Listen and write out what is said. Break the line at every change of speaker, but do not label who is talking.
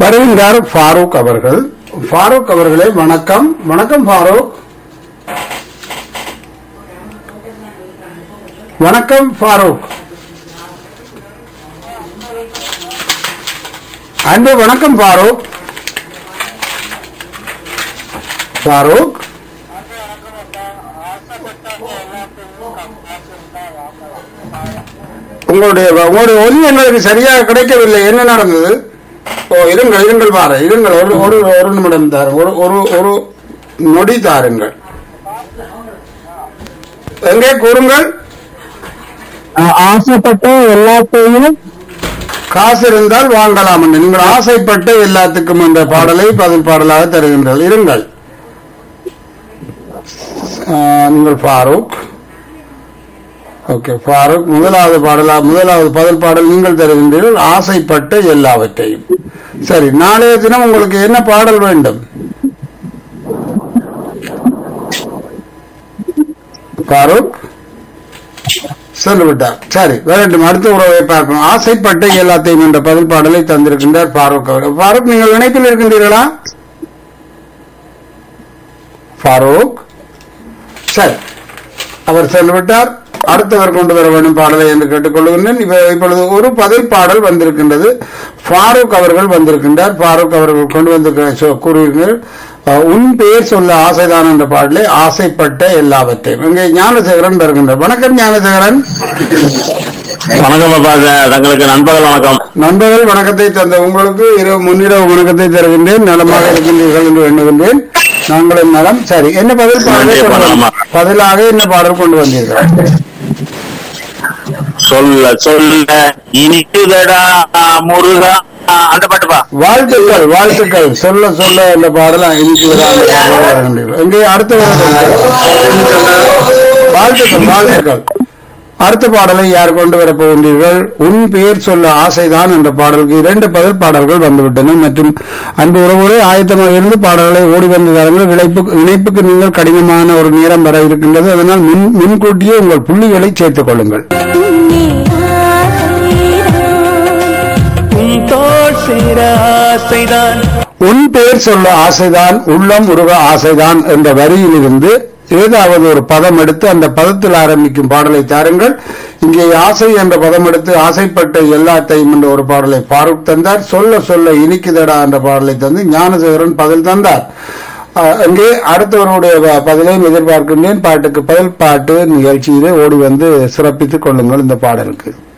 வருகின்றார் ஃபாரூக் அவர்கள் ஃபாரூக் அவர்களே வணக்கம் வணக்கம் ஃபாரூக் வணக்கம் ஃபாரூக் அன்பு வணக்கம் ஃபாரூக் ஃபாரூக் உங்களுடைய உங்களுடைய ஒலி எங்களுக்கு சரியாக கிடைக்கவில்லை என்ன நடந்தது ஓ இருங்கள் இருங்கள் பாரு இருங்கள் ஒரு ஒரு ஒரு நிமிடம் தாரு ஒரு ஒரு ஒரு நொடி தாருங்கள் எங்கே கூறுங்கள்
ஆசைப்பட்ட எல்லாத்தையும்
காசு இருந்தால் வாங்கலாம் என்று நீங்கள் ஆசைப்பட்ட எல்லாத்துக்கும் என்ற பாடலை பதில் பாடலாக தருகின்றீர்கள் இருங்கள் ஆ, நீங்கள் ஃபாரூக் ஓகே ஃபாரூக் முதலாவது பாடலா முதலாவது பதில் பாடல் நீங்கள் தருகின்றீர்கள் ஆசைப்பட்ட எல்லாவற்றையும் சரி நாளைய தினம் உங்களுக்கு என்ன பாடல் வேண்டும் ஃபாரூக் சொல்லிவிட்டார் சரி வரட்டும் அடுத்த உறவை பார்க்கணும் ஆசைப்பட்ட எல்லாத்தையும் என்ற பதில் பாடலை தந்திருக்கின்றார் ஃபாரூக் அவர் ஃபாரூக் நீங்கள் இணைப்பில் இருக்கின்றீர்களா ஃபாரூக் சரி அவர் சொல்லிவிட்டார் அடுத்தவர் கொண்டு வர வேண்டும் பாடலை என்று கேட்டுக்கொள்கின்றேன் இப்ப- இப்பொழுது ஒரு பதில் பாடல் வந்திருக்கின்றது ஃபாரூக் அவர்கள் வந்திருக்கின்றார் ஃபாரூக் அவர்கள் கொண்டு வந்து சொ- கூறுவீர்கள் அஹ், உன் பெயர் சொல்ல ஆசைதான் என்ற பாடலை ஆசைப்பட்ட எல்லாவற்றையும் இங்கே ஞானசேகரன் வருகின்றார் வணக்கம் ஞானசேகரன்
வணக்கம் அப்பா த- தங்களுக்கு நண்பகல் வணக்கம்
நண்பர்கள் வணக்கத்தை தந்த உங்களுக்கு இரவு முன்னிரவு வணக்கத்தை தருகின்றேன் நலமாக இருக்கின்றீர்கள் என்று எண்ணுகின்றேன் நாங்களும் நலம் சரி என்ன பதில் பாடலை
நன்றி,
கொண்டு
ஆமா.
வந்து- பதிலாக என்ன பாடல் கொண்டு வந்தீர்கள்
சொல்ல சொல்ல இனிக்குதடா முருகா ஆ, அந்த பாட்டுப்பா
வாழ்த்துக்கள் வாழ்த்துக்கள் சொல்ல சொல்ல இந்த பாடலாம் இருக்கிறீர்கள் எங்கே அடுத்த வாழ்த்துக்கள் வாழ்த்துக்கள் அடுத்த பாடலை யார் கொண்டு வரப் போகின்றீர்கள் உன் பெயர் சொல்ல ஆசைதான் என்ற பாடலுக்கு இரண்டு பதில் பாடல்கள் வந்துவிட்டன மற்றும் அன்பு உறவுகளே ஆயத்தமாக இருந்து பாடல்களை ஓடி வந்து தருங்கள் இணைப்பு இணைப்புக்கு நீங்கள் கடினமான ஒரு நேரம் வர இருக்கின்றது அதனால் முன் முன்கூட்டியே உங்கள் புள்ளிகளை சேர்த்துக் கொள்ளுங்கள்
உன் தோல் சேர ஆசைதான்
உன் பெயர் சொல்ல ஆசைதான் உள்ளம் உருக ஆசைதான் என்ற வரியிலிருந்து ஏதாவது ஒரு பதம் எடுத்து அந்த பதத்தில் ஆரம்பிக்கும் பாடலை தாருங்கள் இங்கே ஆசை என்ற பதம் எடுத்து ஆசைப்பட்ட எல்லாத்தையும் என்ற ஒரு பாடலை ஃபாரூக் தந்தார் சொல்ல சொல்ல இனிக்குதடா என்ற பாடலை தந்து ஞானசேகரன் பதில் தந்தார் அஹ், இங்கே அடுத்தவருடைய ப- பதிலையும் எதிர்பார்க்கின்றேன் பாட்டுக்கு பதில் பாட்டு நிகழ்ச்சியிலே ஓடி வந்து சிறப்பித்துக் கொள்ளுங்கள் இந்த பாடலுக்கு